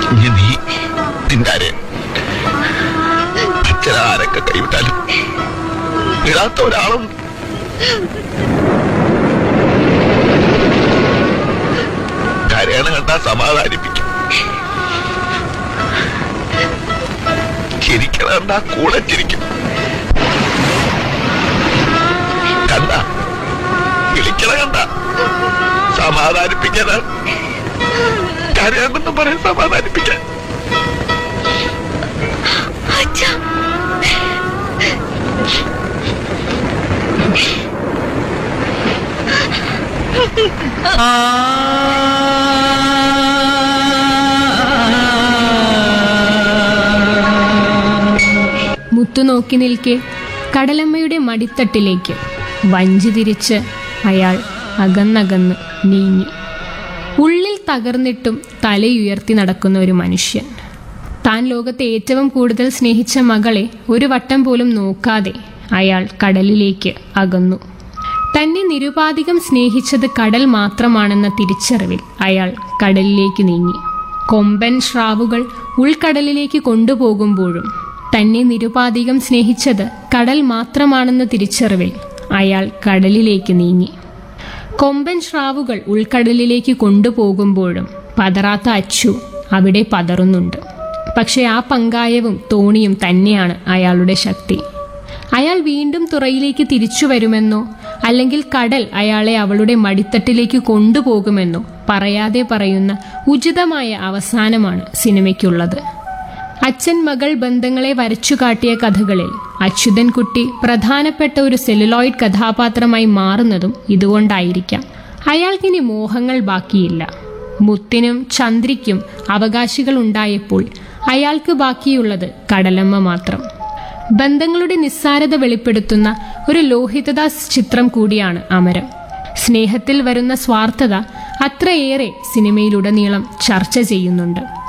ഇനി നീ നിന്നാരെ അച്ഛനാരൊക്കെ കൈവിട്ടാലും വിടാത്ത ഒരാളുണ്ട് കരയണ കണ്ടാ സമാധാനിപ്പിക്കും ചിരിക്കണ കണ്ടാ കൂടെ ചിരിക്കും കണ്ട വിളിക്കണ കണ്ട സമാധാനിപ്പിക്കാനാ കരയാണെന്ന് പറയാൻ സമാധാനിപ്പിക്കാൻ അച്ഛാ മുത്തു നോക്കി നിൽക്കെ കടലമ്മയുടെ മടിത്തട്ടിലേക്ക് വഞ്ചി തിരിച്ച് അയാൾ അകന്നകന്ന് നീങ്ങി ഉള്ളിൽ തകർന്നിട്ടും തലയുയർത്തി നടക്കുന്ന ഒരു മനുഷ്യൻ താൻ ലോകത്തെ ഏറ്റവും കൂടുതൽ സ്നേഹിച്ച മകളെ ഒരു വട്ടം പോലും നോക്കാതെ അയാൾ കടലിലേക്ക് അകന്നു തന്നെ നിരുപാധികം സ്നേഹിച്ചത് കടൽ മാത്രമാണെന്ന തിരിച്ചറിവിൽ അയാൾ കടലിലേക്ക് നീങ്ങി കൊമ്പൻ ശ്രാവുകൾ ഉൾക്കടലിലേക്ക് കൊണ്ടുപോകുമ്പോഴും തന്നെ നിരുപാധികം സ്നേഹിച്ചത് കടൽ മാത്രമാണെന്ന തിരിച്ചറിവിൽ അയാൾ കടലിലേക്ക് നീങ്ങി കൊമ്പൻ ശ്രാവുകൾ ഉൾക്കടലിലേക്ക് കൊണ്ടുപോകുമ്പോഴും പതറാത്ത അച്ചു അവിടെ പതറുന്നുണ്ട് പക്ഷെ ആ പങ്കായവും തോണിയും തന്നെയാണ് അയാളുടെ ശക്തി അയാൾ വീണ്ടും തുറയിലേക്ക് തിരിച്ചു വരുമെന്നോ അല്ലെങ്കിൽ കടൽ അയാളെ അവളുടെ മടിത്തട്ടിലേക്ക് കൊണ്ടുപോകുമെന്നോ പറയാതെ പറയുന്ന ഉചിതമായ അവസാനമാണ് സിനിമയ്ക്കുള്ളത് അച്ഛൻ മകൾ ബന്ധങ്ങളെ വരച്ചു കാട്ടിയ കഥകളിൽ അച്യുതൻകുട്ടി പ്രധാനപ്പെട്ട ഒരു സെല്ലുലോയിഡ് കഥാപാത്രമായി മാറുന്നതും ഇതുകൊണ്ടായിരിക്കാം അയാൾക്കിനി മോഹങ്ങൾ ബാക്കിയില്ല മുത്തിനും ചന്ദ്രിക്കും അവകാശികൾ ഉണ്ടായപ്പോൾ അയാൾക്ക് ബാക്കിയുള്ളത് കടലമ്മ മാത്രം ബന്ധങ്ങളുടെ നിസ്സാരത വെളിപ്പെടുത്തുന്ന ഒരു ലോഹിതദാസ് ചിത്രം കൂടിയാണ് അമരം സ്നേഹത്തിൽ വരുന്ന സ്വാർത്ഥത അത്രയേറെ സിനിമയിലുടനീളം ചർച്ച ചെയ്യുന്നുണ്ട്